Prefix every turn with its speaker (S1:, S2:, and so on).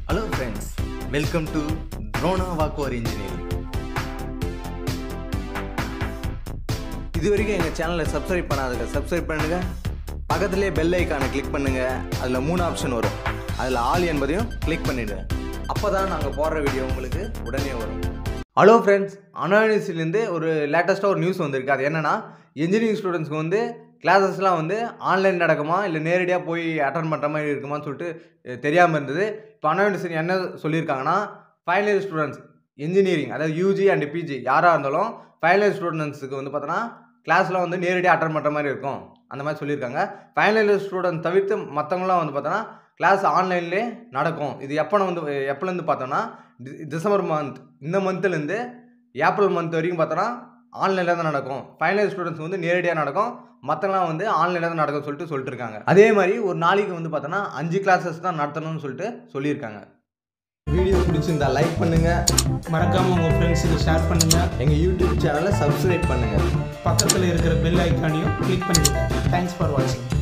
S1: hello friends welcome to த்ரோனா வாக்குவர் engineering இது வரைக்கும் எங்கள் சேனலை சப்ஸ்கிரைப் பண்ணாதுங்க சப்ஸ்கிரைப் பண்ணுங்க பக்கத்துலேயே பெல் ஐக்கானை கிளிக் பண்ணுங்க அதில் மூணு ஆப்ஷன் வரும் அதில் ஆல் என்பதையும் கிளிக் பண்ணிவிடுங்க அப்போ தான் நாங்கள் போடுற வீடியோ உங்களுக்கு உடனே வரும் ஹலோ ஃப்ரெண்ட்ஸ் அனானிஸ்லேருந்து ஒரு லேட்டஸ்ட்டாக ஒரு நியூஸ் வந்திருக்கு அது என்னென்னா இன்ஜினியரிங் ஸ்டூடெண்ட்ஸ்க்கு வந்து கிளாஸஸ்லாம் வந்து ஆன்லைன் நடக்குமா இல்லை நேரடியாக போய் அட்டன் பண்ணுற மாதிரி இருக்குமான்னு சொல்லிட்டு தெரியாமல் இருந்தது இப்போ அனானிஸ் என்ன சொல்லியிருக்காங்கன்னா ஃபைனல் இயர் ஸ்டூடெண்ட்ஸ் இன்ஜினியரிங் அதாவது யூஜி அண்ட் பிஜி யாராக இருந்தாலும் ஃபைனல் இயர் ஸ்டூடெண்ட்ஸுக்கு வந்து பார்த்தோன்னா கிளாஸ்லாம் வந்து நேரடியாக அட்டன் பண்ணுற மாதிரி இருக்கும் அந்த மாதிரி சொல்லியிருக்காங்க ஃபைனல் இயர் ஸ்டூடெண்ட் தவிர்த்து மற்றவங்களாம் வந்து பார்த்தோன்னா கிளாஸ் ஆன்லைன்லேயே நடக்கும் இது எப்போ வந்து எப்போலேருந்து பார்த்தோன்னா டி- டிசம்பர் மந்த் இந்த மந்த்லேருந்து ஏப்ரல் மந்த் வரைக்கும் பார்த்தோன்னா ஆன்லைனில் தான் நடக்கும் ஃபைனல் இயர் ஸ்டூடெண்ட்ஸ் வந்து நேரடியாக நடக்கும் மற்றலாம் வந்து ஆன்லைனில் தான் நடக்கும் சொல்லிட்டு சொல்லிட்டு இருக்காங்க அதே மாதிரி ஒரு நாளைக்கு வந்து பார்த்தோன்னா அஞ்சு கிளாஸஸ் தான் நடத்தணும்னு சொல்லிட்டு சொல்லியிருக்காங்க வீடியோ பிடிச்சிருந்தா லைக் பண்ணுங்கள்
S2: மறக்காமல் உங்கள் ஃப்ரெண்ட்ஸுக்கு ஷேர் பண்ணுங்கள்
S1: எங்கள் யூடியூப் சேனலை சப்ஸ்கிரைப் பண்ணுங்கள்
S2: பக்கத்தில் இருக்கிற பெல் ஐக்கானையும் கிளிக் பண்ணிடுங்க தேங்க்ஸ் ஃபார் வாட்சிங்